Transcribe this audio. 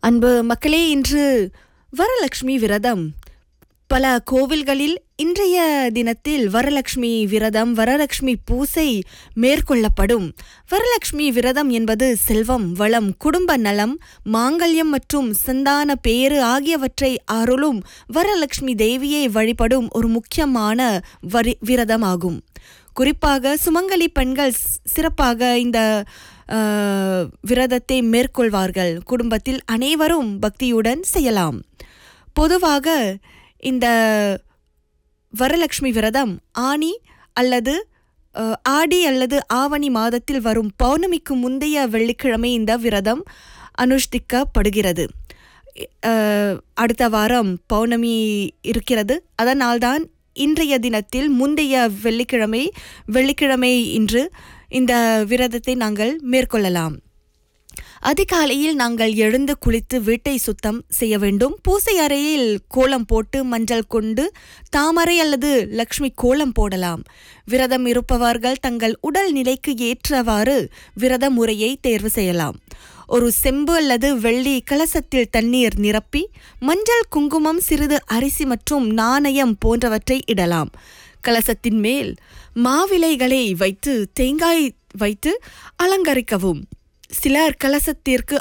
அன்பு மக்களே இன்று வரலட்சுமி விரதம் பல கோவில்களில் இன்றைய தினத்தில் வரலட்சுமி விரதம் வரலட்சுமி பூசை மேற்கொள்ளப்படும் வரலட்சுமி விரதம் என்பது செல்வம் வளம் குடும்ப நலம் மாங்கல்யம் மற்றும் சந்தான பேறு ஆகியவற்றை அருளும் வரலட்சுமி தேவியை வழிபடும் ஒரு முக்கியமான வரி விரதமாகும் குறிப்பாக சுமங்கலி பெண்கள் ஸ்- சிறப்பாக இந்த ஆஹ், விரதத்தை மேற்கொள்வார்கள் குடும்பத்தில் அனைவரும் பக்தியுடன் செய்யலாம் பொதுவாக இந்த வரலட்சுமி விரதம் ஆனி அல்லது அஹ், ஆடி அல்லது ஆவணி மாதத்தில் வரும் பௌர்ணமிக்கு முந்தைய வெள்ளிக்கிழமை இந்த விரதம் அனுஷ்டிக்கப்படுகிறது அஹ், அடுத்த வாரம் பௌர்ணமி இருக்கிறது அதனால்தான் இன்றைய தினத்தில் முந்தைய வெள்ளிக்கிழமை வெள்ளிக்கிழமை இன்று இந்த விரதத்தை நாங்கள் மேற்கொள்ளலாம் அதிகாலையில் நாங்கள் எழுந்து குளித்து வீட்டை சுத்தம் செய்ய வேண்டும் பூசை அறையில் கோலம் போட்டு மஞ்சள் கொண்டு தாமரை அல்லது லக்ஷ்மி கோலம் போடலாம் விரதம் இருப்பவர்கள் தங்கள் உடல் நிலைக்கு ஏற்றவாறு விரத முறையை தேர்வு செய்யலாம் ஒரு செம்பு அல்லது வெள்ளி கலசத்தில் தண்ணீர் நிரப்பி மஞ்சள் குங்குமம் சிறிது அரிசி மற்றும் நாணயம் போன்றவற்றை இடலாம் கலசத்தின் மேல் மாவிலைகளை வைத்து தேங்காய் வைத்து அலங்கரிக்கவும் சிலர் கலசத்திற்கு